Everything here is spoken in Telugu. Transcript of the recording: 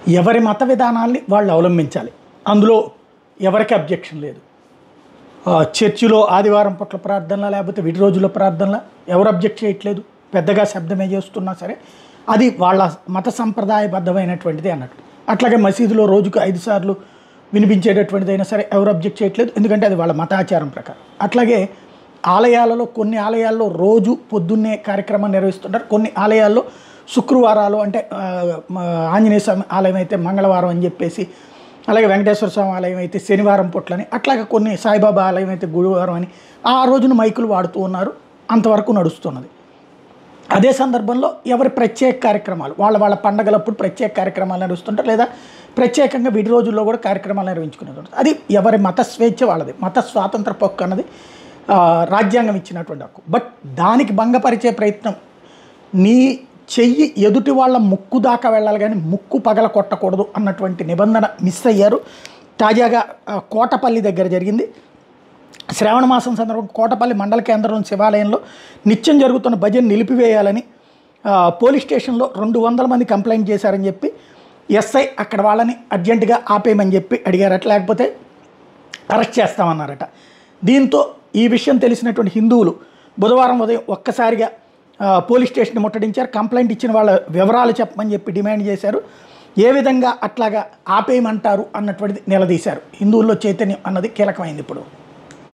ఎవరి మత విధానాల్ని వాళ్ళు అవలంబించాలి అందులో ఎవరికి అబ్జెక్షన్ లేదు ఆ, చర్చిలో ఆదివారం పట్ల ప్రార్థనలా లేకపోతే విడి రోజుల ప్రార్థనలా ఎవరు అబ్జెక్ట్ చేయట్లేదు పెద్దగా శబ్దమే చేస్తున్నా సరే అది వాళ్ళ మత సంప్రదాయబద్ధమైనటువంటిది అన్నట్టు అట్లాగే మసీదులో రోజుకు ఐదు సార్లు వినిపించేటటువంటిది అయినా సరే ఎవరు అబ్జెక్ట్ చేయట్లేదు ఎందుకంటే అది వాళ్ళ మతాచారం ప్రకారం అట్లాగే ఆలయాలలో కొన్ని ఆలయాల్లో రోజు పొద్దున్నే కార్యక్రమం నిర్వహిస్తుంటారు కొన్ని ఆలయాల్లో శుక్రవారాలు అంటే ఆ, మ- ఆంజనేయ స్వామి ఆలయం అయితే మంగళవారం అని చెప్పేసి అలాగే వెంకటేశ్వర స్వామి ఆలయం అయితే శనివారం పుట్లని అట్లాగే కొన్ని సాయిబాబా ఆలయం అయితే గురువారం అని ఆ రోజున మైకులు వాడుతూ ఉన్నారు అంతవరకు నడుస్తున్నది అదే సందర్భంలో ఎవరి ప్రత్యేక కార్యక్రమాలు వాళ్ళ వాళ్ళ పండగలప్పుడు ప్రత్యేక కార్యక్రమాలు నిర్వహిస్తుంటారు లేదా ప్రత్యేకంగా విడి రోజుల్లో కూడా కార్యక్రమాలు నిర్వహించుకునేది ఉంటుంది అది ఎవరి మత స్వేచ్ఛ వాళ్ళది మత స్వాతంత్ర పొక్కు అన్నది ఆ, రాజ్యాంగం ఇచ్చినటువంటి హక్కు బట్ దానికి భంగపరిచే ప్రయత్నం నీ చెయ్యి ఎదుటి వాళ్ళ ముక్కు దాకా వెళ్ళాలి కానీ ముక్కు పగల కొట్టకూడదు అన్నటువంటి నిబంధన మిస్ అయ్యారు తాజాగా ఆ, కోటపల్లి దగ్గర జరిగింది శ్రావణ మాసం సందర్భంగా కోటపల్లి మండల కేంద్రంలోని శివాలయంలో నిత్యం జరుగుతున్న భజన నిలిపివేయాలని ఆ, పోలీస్ స్టేషన్లో రెండు వందల మంది కంప్లైంట్ చేశారని చెప్పి ఎస్ఐ అక్కడ వాళ్ళని అర్జెంటుగా ఆపేయమని చెప్పి అడిగారట లేకపోతే అరెస్ట్ చేస్తామన్నారట దీంతో ఈ విషయం తెలిసినటువంటి హిందువులు బుధవారం ఉదయం ఒక్కసారిగా ఆ, పోలీస్ స్టేషన్ ముట్టడించారు కంప్లైంట్ ఇచ్చిన వాళ్ళ వివరాలు చెప్పమని చెప్పి డిమాండ్ చేశారు ఏ విధంగా అట్లాగా ఆపేయమంటారు అన్నటువంటిది నిలదీశారు హిందువుల్లో చైతన్యం అన్నది కీలకమైంది ఇప్పుడు